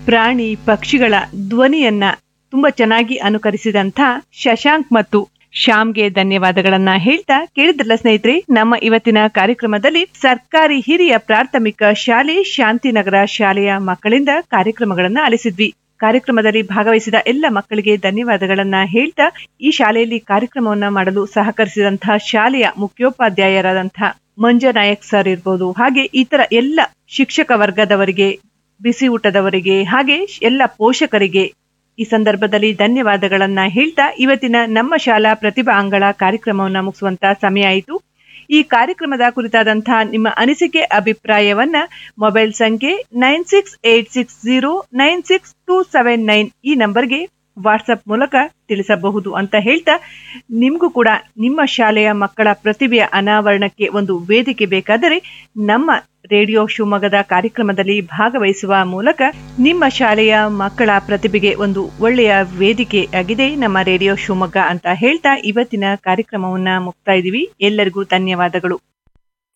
ಪ್ರಾಣಿ ಪಕ್ಷಿಗಳ ಧ್ವನಿಯನ್ನ ತುಂಬಾ ಚೆನ್ನಾಗಿ ಅನುಕರಿಸಿದಂಥ ಶಶಾಂಕ್ ಮತ್ತು ಶ್ಯಾಮ್ಗೆ ಧನ್ಯವಾದಗಳನ್ನ ಹೇಳ್ತಾ ಕೇಳಿದ್ರಲ್ಲ ಸ್ನೇಹಿತರೆ ನಮ್ಮ ಇವತ್ತಿನ ಕಾರ್ಯಕ್ರಮದಲ್ಲಿ ಸರ್ಕಾರಿ ಹಿರಿಯ ಪ್ರಾಥಮಿಕ ಶಾಲೆ ಶಾಂತಿನಗರ ಶಾಲೆಯ ಮಕ್ಕಳಿಂದ ಕಾರ್ಯಕ್ರಮಗಳನ್ನ ಆಲಿಸಿದ್ವಿ ಕಾರ್ಯಕ್ರಮದಲ್ಲಿ ಭಾಗವಹಿಸಿದ ಎಲ್ಲ ಮಕ್ಕಳಿಗೆ ಧನ್ಯವಾದಗಳನ್ನ ಹೇಳ್ತಾ ಈ ಶಾಲೆಯಲ್ಲಿ ಕಾರ್ಯಕ್ರಮವನ್ನ ಮಾಡಲು ಸಹಕರಿಸಿದಂತಹ ಶಾಲೆಯ ಮುಖ್ಯೋಪಾಧ್ಯಾಯರಾದಂತಹ ಮಂಜನಾಯಕ್ ಸರ್ ಇರ್ಬೋದು ಹಾಗೆ ಇತರ ಎಲ್ಲ ಶಿಕ್ಷಕ ವರ್ಗದವರಿಗೆ ಬಿಸಿ ಊಟದವರಿಗೆ ಹಾಗೆ ಎಲ್ಲ ಪೋಷಕರಿಗೆ ಈ ಸಂದರ್ಭದಲ್ಲಿ ಧನ್ಯವಾದಗಳನ್ನ ಹೇಳ್ತಾ ಇವತ್ತಿನ ನಮ್ಮ ಶಾಲಾ ಪ್ರತಿಭಾ ಅಂಗಳ ಕಾರ್ಯಕ್ರಮವನ್ನ ಮುಗಿಸುವಂತ ಸಮಯ ಆಯಿತು ಈ ಕಾರ್ಯಕ್ರಮದ ಕುರಿತಾದಂತಹ ನಿಮ್ಮ ಅನಿಸಿಕೆ ಅಭಿಪ್ರಾಯವನ್ನ ಮೊಬೈಲ್ ಸಂಖ್ಯೆ nine six eight six zero nine six two seven nine ಈ ನಂಬರ್ಗೆ ವಾಟ್ಸಪ್ ಮೂಲಕ ತಿಳಿಸಬಹುದು ಅಂತ ಹೇಳ್ತಾ ನಿಮಗೂ ಕೂಡ ನಿಮ್ಮ ಶಾಲೆಯ ಮಕ್ಕಳ ಪ್ರತಿಭೆಯ ಅನಾವರಣಕ್ಕೆ ಒಂದು ವೇದಿಕೆ ಬೇಕಾದರೆ ನಮ್ಮ ರೇಡಿಯೋ ಶಿವಮೊಗ್ಗದ ಕಾರ್ಯಕ್ರಮದಲ್ಲಿ ಭಾಗವಹಿಸುವ ಮೂಲಕ ನಿಮ್ಮ ಶಾಲೆಯ ಮಕ್ಕಳ ಪ್ರತಿಭೆಗೆ ಒಂದು ಒಳ್ಳೆಯ ವೇದಿಕೆ ಆಗಿದೆ ನಮ್ಮ ರೇಡಿಯೋ ಶಿವಮೊಗ್ಗ ಅಂತ ಹೇಳ್ತಾ ಇವತ್ತಿನ ಕಾರ್ಯಕ್ರಮವನ್ನ ಮುಕ್ತಾ ಇದೀವಿ ಎಲ್ಲರಿಗೂ ಧನ್ಯವಾದಗಳು